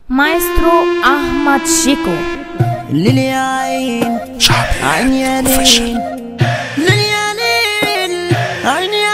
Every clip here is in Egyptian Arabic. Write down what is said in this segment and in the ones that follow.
مايسترو أحمد شيكو ليل يا عين عين يا ليل ليل يا ليل عين يا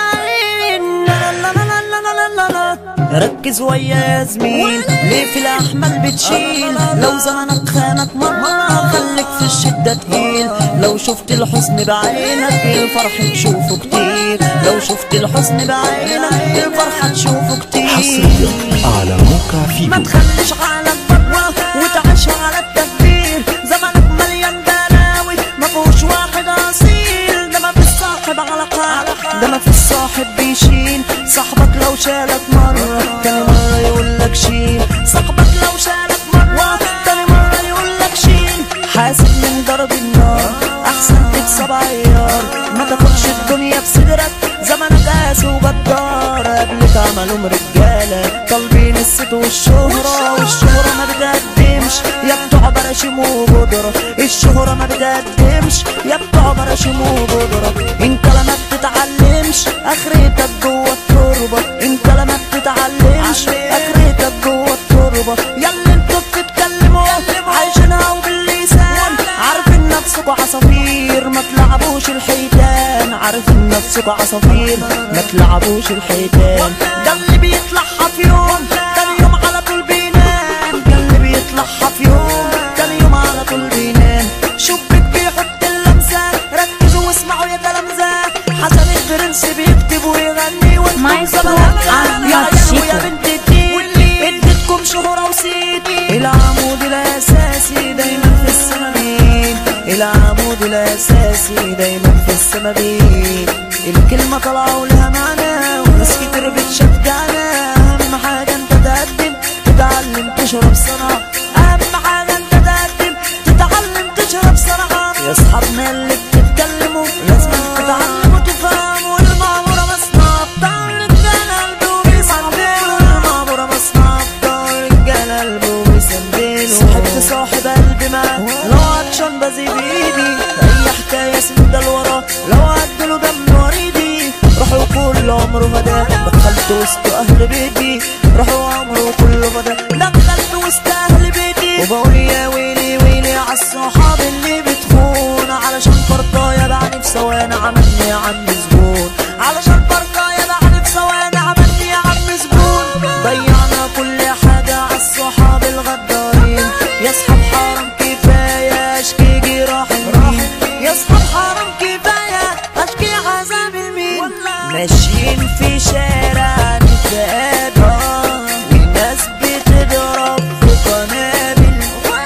عين لا لا لا لا لا لا لا لا ركز ويا يا زميل ليه في الأحمل بتشيل لو زمنك خانك مرة خليك في الشدة تهيل لو شفت الحزن بعينك الفرح تشوفه كتير لو شفت الحزن بعينك الفرح تشوفه كتير حصريا على موقع ما فيديو تخليش حالك بطوة وتعيشها على التكبير زمانك مليان بلاوي ما فيهوش واحد اصيل ده ما فيش صاحب علاقة ده ما فيش صاحب بيشيل صاحبك لو شالك مرة تاني مرة يقول لك شيل صاحبك لو شالك مرة تاني مرة يقول لك شيل حاسب من ضرب النار احسن تكسب عيار ما تاخدش الدنيا في صدرك زمانك قاسي وغدار قبلك عملهم رجالة طالبين الست والشهرة والشهرة ما بتقدمش يا بتوع براشيم وجدرة الشهرة ما بتقدمش يا بتوع براشيم وجدرة انت لما بتتعلمش اخرتك جوه التربة انت لما بتتعلمش اخرتك جوه التربة ياللي انتوا بتتكلموا عايشينها وباللسان عارفين نفسكوا عصافير ما تلعبوش الحيتان عارفين نفسكوا عصافير ما تلعبوش الحيتان ده اللي بيطلعها في يوم تاني يوم على طول بينام ده اللي بيطلعها في يوم تاني يوم على طول بينام شبك بيحط اللمسة ركزوا واسمعوا يا تلامذة حسن البرنس بيكتب ويغني وانتم مايسترو زملاء. أحمد يا عيال شيكو. ويا بنت الدين اديتكم شهرة وسيدي العمود الاساسي دايما في السما بين العمود الاساسي دايما في السما بين الكلمة طالعة ولها معنى وناس كتير بتشجعنا اهم حاجة انت تقدم تتعلم تشرب صنعة اهم حاجة انت تقدم تتعلم تشرب صنعة يا اصحابنا اللي بتتكلموا لازم تتعلموا تفهموا المعمورة مصنع بتاع الرجالة قلبه وبيسندلوا المعمورة مصنع بتاع الرجالة قلبه وبيسندلوا صاحبت صاحب قلبي معاه لو عطشان بزي بايدي اي حكاية سند لورا لو عدله دم وريدي روحوا كل عمره فدا دخلت وسط اهل بيتي روحوا عمره كله فدا دخلت وسط اهل بيتي وبقول يا ويلي ويلي عالصحاب اللي بتخون علشان فرطايا بعني في ثواني عملني يا عم زبون علشان فرطايا بعني في ثواني عملني يا عم زبون ضيعنا كل حاجة عالصحاب الغدارين يا اصحاب حرام كفاية اشكي جراح المين يا اصحاب حرام كفاية اشكي عذاب المين ماشيين في شارع نتقابل والناس بتضرب في قنابل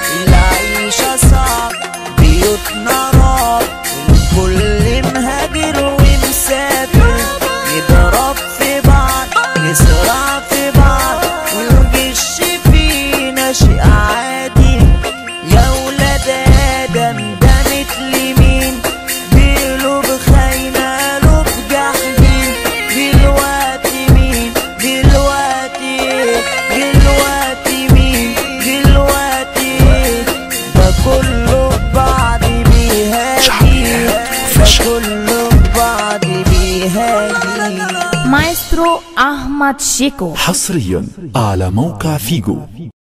العيشة صعب بيوتنا رعب الكل مهاجر ومسافر يضرب في بعض يسرع في بعض والغش فينا شيء عادي يا ولاد ادم ده مثل مين بيقولوا بخاينة له بجحدين دلوقتي مين دلوقتي دلوقتي مين دلوقتي ده كله ببعض بيهاجي ده كله ببعض بيهاجي مايسترو أحمد شيكو حصريا على موقع فيجو